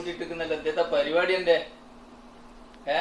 വെച്ചിട്ടിരിക്കുന്നല്ലോ എന്താ പരിപാടി എന്റെ ഏ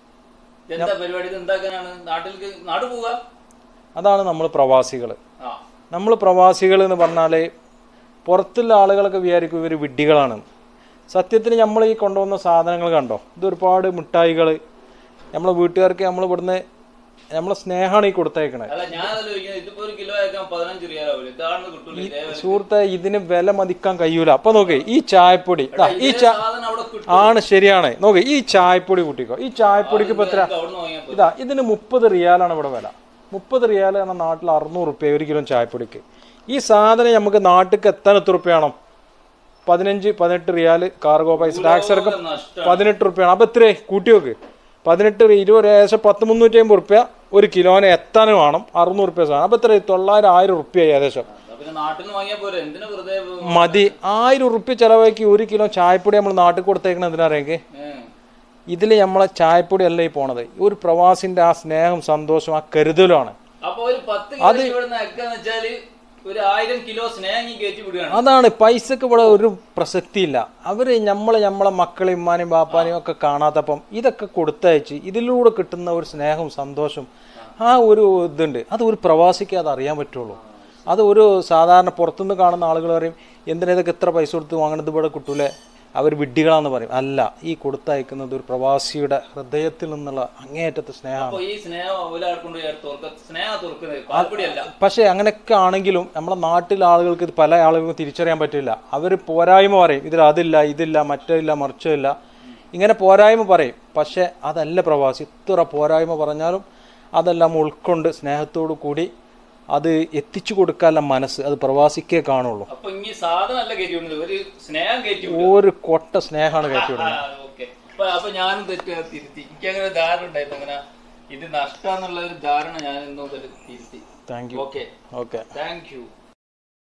എന്താ പരിപാടി ഇത് എന്താക്കാനാണ് നാട്ടിലേക്ക് നാട് പോവുക അതാണ് നമ്മൾ പ്രവാസികൾ ആ നമ്മൾ പ്രവാസികൾ എന്ന് പറഞ്ഞാൽ പുറത്തുള്ള ആളുകളൊക്കെ വിചാരിക്കും ഇവർ വിഡ്ഢികളാണ് സത്യത്തിൽ നമ്മൾ ഈ കൊണ്ടുവന്ന സാധനങ്ങൾ കണ്ടോ ഇത് ഒരുപാട് മിഠായികൾ നമ്മളെ വീട്ടുകാർക്ക് നമ്മൾ ഇവിടുന്ന് നമ്മളെ സ്നേഹമാണ് ഈ കൊടുത്തേക്കണത് അല്ല ഞാൻ അതല്ല ചോദിക്കുന്നത് ഇതിപ്പോ ഒരു കിലോ ആക്കാൻ പതിനഞ്ച് റിയാലാവില്ല ഇതാണെന്ന് കിട്ടൂല ഇതേ വില. സുഹൃത്തെ ഇതിന് വില മതിക്കാൻ കഴിയൂല അപ്പൊ നോക്കേ ഈ ചായപ്പൊടി ദാ, ഈ ഇതേ ചാ സാധനം അവിടെ കിട്ടും ആണ് ശരിയാണ് നോക്കേ ഈ ചായപ്പൊടി കൂട്ടിക്കോ ഈ ചായപ്പൊടിക്ക് ഇപ്പൊ എത്ര അവിടുന്ന് വാങ്ങിയാൽ പോരെ. ഇതാ ഇതിന് മുപ്പത് റിയാലാണ് ഇവിടെ വില മുപ്പത് റിയാൽ എന്ന നാട്ടിൽ അറുന്നൂറ് റുപ്യ ഒരു കിലോ ചായപ്പൊടിക്ക് ഈ സാധനം നമുക്ക് നാട്ടിലേക്ക് എത്താൻ എത്ര റുപ്യാണോ പതിനഞ്ച് പതിനെട്ട് റിയാൽ കാർഗോ പൈസ ടാക്സ് അടക്കം നഷ്ടം പതിനെട്ട് റുപ്യാണ് അപ്പൊ എത്രേ കൂട്ടി നോക്ക് പതിനെട്ട് ഇരുപത് ഏകദേശം പത്ത് മുന്നൂറ്റി അമ്പത് റുപ്യ ഒരു കിലോന് എത്താനും വേണം അറുന്നൂറ് റുപ്യ സാധനം അപ്പൊ എത്ര തൊള്ളായിരം ആയിരം റുപ്യ ഏകദേശം എന്നാ പിന്നെ നാട്ടിൽ നിന്ന് വാങ്ങിയാൽ പോരെ എന്തിനാ വെറുതെ മതി ആയിരം റുപ്യ ചെലവാക്കി ഒരു കിലോ ചായപ്പൊടി നമ്മൾ നാട്ടിൽ കൊടുത്തേക്കണ എന്തിനറിയെങ്കിൽ ഏ. ഇതിൽ നമ്മളെ ചായപ്പൊടി അല്ല ഈ പോണത് ഒരു പ്രവാസിന്റെ ആ സ്നേഹം സന്തോഷം ആ കരുതലുമാണ് അപ്പൊ ഒരു പത്ത് കിലോ ഇവിടുന്ന് അക്കാന്ന് വെച്ചാല് ഒരു ആയിരം കിലോ സ്നേഹം ഈ കയറ്റി വിടുകയാണ് അതാണ് പൈസക്ക് ഇവിടെ ഒരു പ്രസക്തിയില്ല അവര് നമ്മളെ നമ്മളെ മക്കളെയും ഉമ്മാനെയും ബാപ്പാനെയും ഒക്കെ കാണാത്തപ്പം ഇതൊക്കെ കൊടുത്തയച്ച് ഇതിലൂടെ കിട്ടുന്ന ഒരു സ്നേഹവും സന്തോഷം ആ ഒരു ഇതുണ്ട് അത് ഒരു പ്രവാസിക്ക് അത് അറിയാൻ പറ്റുള്ളൂ അത് ഒരു സാധാരണ പുറത്തുനിന്ന് കാണുന്ന ആളുകൾ പറയും എന്തിനാ ഇതൊക്കെ എത്ര പൈസ കൊടുത്ത് വാങ്ങണത് ഇവിടെ കിട്ടൂലേ അവർ വിഡ്ഢികളാന്ന് പറയും അല്ല ഈ കൊടുത്തയക്കുന്നത് ഒരു പ്രവാസിയുടെ ഹൃദയത്തിൽ നിന്നുള്ള അങ്ങേയറ്റത്തെ സ്നേഹമാണ് അപ്പൊ ഈ സ്നേഹം ഒരാൾക്കൊണ്ട് തോർക്ക സ്നേഹം തോർക്കുന്നത് പാൽപ്പൊടിയല്ല പക്ഷേ അങ്ങനെയൊക്കെ ആണെങ്കിലും നമ്മുടെ നാട്ടിലെ ആളുകൾക്ക് ഇത് പല ആളുകൾക്കും തിരിച്ചറിയാൻ പറ്റില്ല അവർ പോരായ്മ പറയും ഇതിൽ അതില്ല ഇതില്ല മറ്റില്ല മറിച്ചില്ല ഇങ്ങനെ പോരായ്മ പറയും പക്ഷേ അതല്ല പ്രവാസി ഇത്ര പോരായ്മ പറഞ്ഞാലും അതെല്ലാം ഉൾക്കൊണ്ട് സ്നേഹത്തോടു കൂടി അത് എത്തിച്ചു കൊടുക്കാനുള്ള മനസ്സ് അത് പ്രവാസിക്കേ കാണുള്ളൂ അപ്പൊ ഇനി സാധനം അല്ല കയറ്റി വിടുന്നത് ഒരു സ്നേഹം കയറ്റി വിടുക ഒരു കൊട്ട സ്നേഹമാണ് കയറ്റി വിടുന്നത് ഓക്കെ അപ്പൊ അപ്പൊ ഞാനും തെറ്റ് തിരുത്തി എനിക്ക് അങ്ങനെ ഒരു ധാരണ ഉണ്ടായിരുന്നു അങ്ങനെ ഇത് നഷ്ടാന്നുള്ള ഒരു ധാരണ ഞാൻ എന്തോ തിരുത്തി thank you okay okay thank you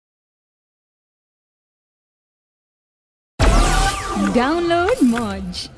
Download Moj.